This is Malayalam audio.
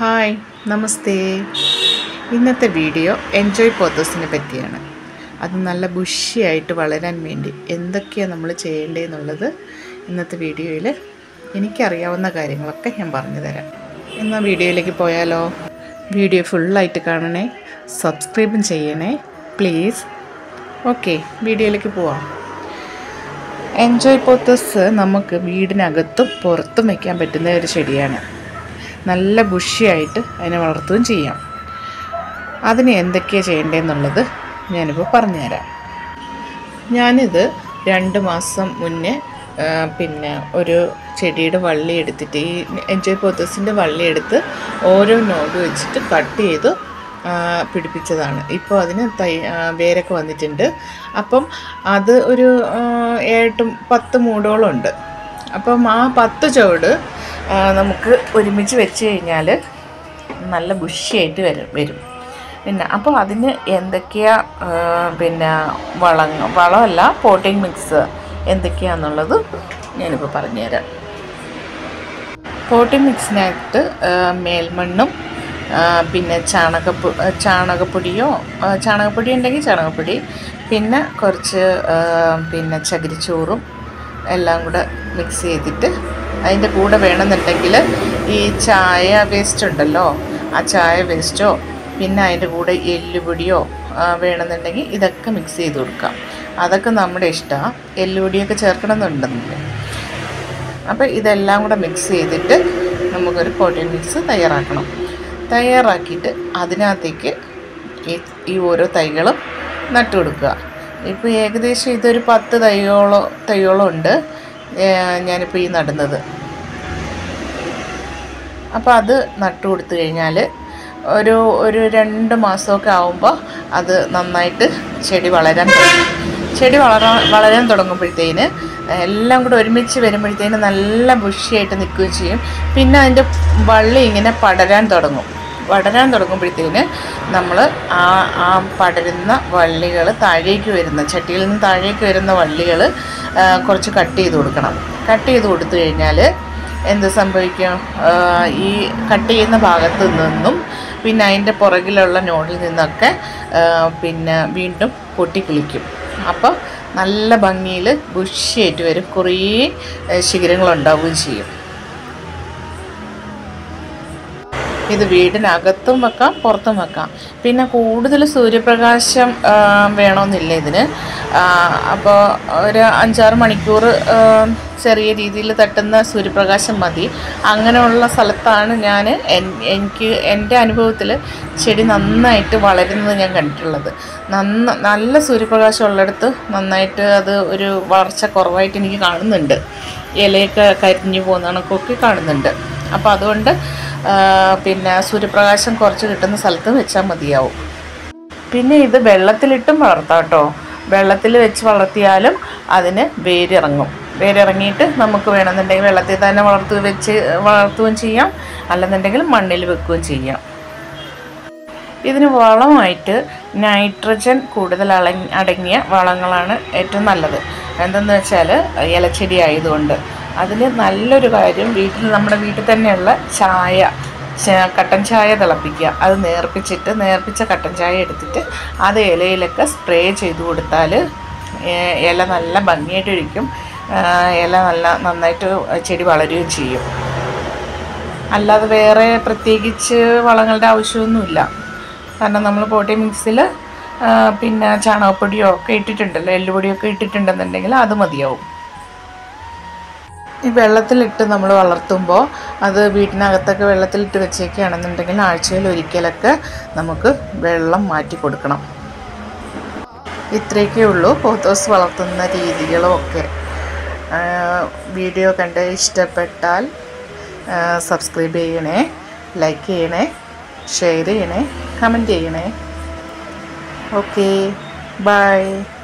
ഹായ് നമസ്തേ ഇന്നത്തെ വീഡിയോ എൻജോയ് പോത്തോസിനെ പറ്റിയാണ് അത് നല്ല ബുഷിയായിട്ട് വളരാൻ വേണ്ടി എന്തൊക്കെയാണ് നമ്മൾ ചെയ്യേണ്ടതെന്നുള്ളത് ഇന്നത്തെ വീഡിയോയിൽ എനിക്കറിയാവുന്ന കാര്യങ്ങളൊക്കെ ഞാൻ പറഞ്ഞു തരാം എന്നാൽ വീഡിയോയിലേക്ക് പോയാലോ വീഡിയോ ഫുള്ളായിട്ട് കാണണേ സബ്സ്ക്രൈബും ചെയ്യണേ പ്ലീസ് ഓക്കെ വീഡിയോയിലേക്ക് പോവാം എൻജോയ് പോത്തസ് നമുക്ക് വീടിനകത്തും പുറത്തും വയ്ക്കാൻ പറ്റുന്ന ഒരു ചെടിയാണ് നല്ല ബുഷിയായിട്ട് അതിനെ വളർത്തുകയും ചെയ്യാം അതിന് എന്തൊക്കെയാണ് ചെയ്യേണ്ടതെന്നുള്ളത് ഞാനിപ്പോൾ പറഞ്ഞുതരാം ഞാനിത് രണ്ട് മാസം മുന്നേ ആ, പിന്നെ ഒരു ചെടിയുടെ വള്ളി എടുത്തിട്ട് ഈ എൻജോയ് പോത്തസിൻ്റെ വള്ളി എടുത്ത് ഓരോ നോഡ് വെച്ചിട്ട് കട്ട് ചെയ്ത് ആ, പിടിപ്പിച്ചതാണ് ഇപ്പോൾ അതിന് തൈ ആ, വേരൊക്കെ വന്നിട്ടുണ്ട് അപ്പം അത് ഒരു ആ, ഏട്ടും പത്ത് മൂടോളം ഉണ്ട് അപ്പം ആ പത്ത് ചുവട് ആ, നമുക്ക് ഒരുമിച്ച് വെച്ച് കഴിഞ്ഞാൽ നല്ല ബുഷിയായിട്ട് വരും വരും പിന്നെ അപ്പോൾ അതിന് എന്തൊക്കെയാ ആ, പിന്നെ വളം വളമല്ല പോട്ടിംഗ് മിക്സ് എന്തൊക്കെയാണെന്നുള്ളത് ഞാനിപ്പോൾ പറഞ്ഞുതരാം പോട്ടിംഗ് മിക്സിനകത്ത് ആ, മേൽമണ്ണും ആ, പിന്നെ ചാണകപ്പു ചാണകപ്പൊടിയോ ആ, ചാണകപ്പൊടി ഉണ്ടെങ്കിൽ ചാണകപ്പൊടി പിന്നെ കുറച്ച് ആ, പിന്നെ ചകിരിച്ചോറും എല്ലാം കൂടെ മിക്സ് ചെയ്തിട്ട് അതിൻ്റെ കൂടെ വേണമെന്നുണ്ടെങ്കിൽ ഈ ചായ വേസ്റ്റ് ഉണ്ടല്ലോ ആ ചായ വേസ്റ്റോ പിന്നെ അതിൻ്റെ കൂടെ എല്ലുപൊടിയോ ആ, വേണമെന്നുണ്ടെങ്കിൽ ഇതൊക്കെ മിക്സ് ചെയ്ത് കൊടുക്കാം അതൊക്കെ നമ്മുടെ ഇഷ്ടമാണ് എല്ലുപൊടിയൊക്കെ ചേർക്കണമെന്നുണ്ടെന്നില്ല അപ്പോൾ ഇതെല്ലാം കൂടെ മിക്സ് ചെയ്തിട്ട് നമുക്കൊരു പ്രോട്ടീൻ മിക്സ് തയ്യാറാക്കണം തയ്യാറാക്കിയിട്ട് അതിനകത്തേക്ക് ഈ ഈ ഓരോ തൈകളും നട്ടു കൊടുക്കുക ഇപ്പോൾ ഏകദേശം ഇതൊരു പത്ത് തൈയോളം തൈയോളം ഉണ്ട് ഏഹ് ഞാനിപ്പോൾ ഈ നടുന്നത് അപ്പോൾ അത് നട്ടു കൊടുത്തു കഴിഞ്ഞാൽ ഒരു ഒരു രണ്ട് മാസമൊക്കെ ആകുമ്പോൾ അത് നന്നായിട്ട് ചെടി വളരാൻ തുടങ്ങും ചെടി വളരാൻ വളരാൻ തുടങ്ങുമ്പോഴത്തേന് എല്ലാം കൂടെ ഒരുമിച്ച് വരുമ്പോഴത്തേന് നല്ല ബുഷിയായിട്ട് നിൽക്കുകയും ചെയ്യും പിന്നെ അതിൻ്റെ വള്ളി ഇങ്ങനെ പടരാൻ തുടങ്ങും പടരാൻ തുടങ്ങുമ്പോഴത്തേന് നമ്മൾ ആ ആ പടരുന്ന വള്ളികൾ താഴേക്ക് വരുന്ന ചട്ടിയിൽ നിന്ന് താഴേക്ക് വരുന്ന വള്ളികൾ കുറച്ച് കട്ട് ചെയ്ത് കൊടുക്കണം കട്ട് ചെയ്ത് കൊടുത്തു കഴിഞ്ഞാൽ എന്ത് സംഭവിക്കും ആ, ഈ കട്ട് ചെയ്യുന്ന ഭാഗത്തു നിന്നും പിന്നെ അതിൻ്റെ പുറകിലുള്ള നോഡിൽ നിന്നൊക്കെ ആ, പിന്നെ വീണ്ടും പൊട്ടിക്കിളിക്കും അപ്പോൾ നല്ല ഭംഗിയിൽ ബുഷിയായിട്ട് വരും കുറേ ആ, ശിഖരങ്ങളുണ്ടാവുകയും ചെയ്യും ഇത് വീടിനകത്തും വെക്കാം പുറത്തും വെക്കാം പിന്നെ കൂടുതൽ സൂര്യപ്രകാശം ആ, വേണമെന്നില്ല ഇതിന് അപ്പോൾ ഒരു അഞ്ചാറ് മണിക്കൂർ ആ, ചെറിയ രീതിയിൽ തട്ടുന്ന സൂര്യപ്രകാശം മതി അങ്ങനെയുള്ള സ്ഥലത്താണ് ഞാൻ എനിക്ക് എൻ്റെ അനുഭവത്തിൽ ചെടി നന്നായിട്ട് വളരുന്നത് ഞാൻ കണ്ടിട്ടുള്ളത് നന്ന നല്ല സൂര്യപ്രകാശം ഉള്ളിടത്ത് നന്നായിട്ട് അത് ഒരു വളർച്ച കുറവായിട്ട് എനിക്ക് കാണുന്നുണ്ട് ഇലയൊക്കെ കരിഞ്ഞു പോകുന്ന കണക്കൊക്കെ കാണുന്നുണ്ട് അപ്പോൾ അതുകൊണ്ട് ആ, പിന്നെ സൂര്യപ്രകാശം കുറച്ച് കിട്ടുന്ന സ്ഥലത്ത് വെച്ചാൽ മതിയാവും പിന്നെ ഇത് വെള്ളത്തിലിട്ടും വളർത്താം കേട്ടോ വെള്ളത്തിൽ വെച്ച് വളർത്തിയാലും അതിന് വേരിറങ്ങും വേരിറങ്ങിയിട്ട് നമുക്ക് വേണമെന്നുണ്ടെങ്കിൽ വെള്ളത്തിൽ തന്നെ വളർത്തു വെച്ച് വളർത്തുകയും ചെയ്യാം അല്ലെന്നുണ്ടെങ്കിൽ മണ്ണിൽ വെക്കുകയും ചെയ്യാം ഇതിന് വളമായിട്ട് നൈട്രജൻ കൂടുതൽ അള- അടങ്ങിയ വളങ്ങളാണ് ഏറ്റവും നല്ലത് എന്തെന്ന് വെച്ചാൽ ഇലച്ചെടി ആയതുകൊണ്ട് അതിന് നല്ലൊരു കാര്യം വീട്ടിൽ നമ്മുടെ വീട്ടിൽ തന്നെയുള്ള ചായ ച- കട്ടൻ ചായ തിളപ്പിക്കുക അത് നേർപ്പിച്ചിട്ട് നേർപ്പിച്ച കട്ടൻ ചായ എടുത്തിട്ട് അത് ഇലയിലൊക്കെ സ്പ്രേ ചെയ്ത് കൊടുത്താൽ ഏ- ഇല നല്ല ഭംഗിയായിട്ടിരിക്കും ആ, ഇല നല്ല നന്നായിട്ട് ചെടി വളരുകയും ചെയ്യും അല്ലാതെ വേറെ പ്രത്യേകിച്ച് വളങ്ങളുടെ ആവശ്യമൊന്നുമില്ല കാരണം നമ്മൾ പോട്ടി മിക്സിൽ പിന്നെ ചാണകപ്പൊടിയോ ഒക്കെ ഇട്ടിട്ടുണ്ടല്ലോ എല്ലുപൊടിയൊക്കെ ഇട്ടിട്ടുണ്ടെന്നുണ്ടെങ്കിൽ അത് മതിയാവും ഈ വെള്ളത്തിലിട്ട് നമ്മൾ വളർത്തുമ്പോൾ അത് വീട്ടിനകത്തൊക്കെ വെള്ളത്തിലിട്ട് വെച്ചേക്കുകയാണെന്നുണ്ടെങ്കിൽ ആഴ്ചയിൽ ഒരിക്കലൊക്കെ നമുക്ക് വെള്ളം മാറ്റി കൊടുക്കണം ഇത്രയൊക്കെ ഉള്ളൂ പോത്തോസ് വളർത്തുന്ന രീതികളും ഒക്കെ ആ, വീഡിയോ കണ്ട് ഇഷ്ടപ്പെട്ടാൽ ആ, സബ്സ്ക്രൈബ് ചെയ്യണേ ലൈക്ക് ചെയ്യണേ ഷെയർ ചെയ്യണേ കമൻറ്റ് ചെയ്യണേ ഓക്കെ ബൈ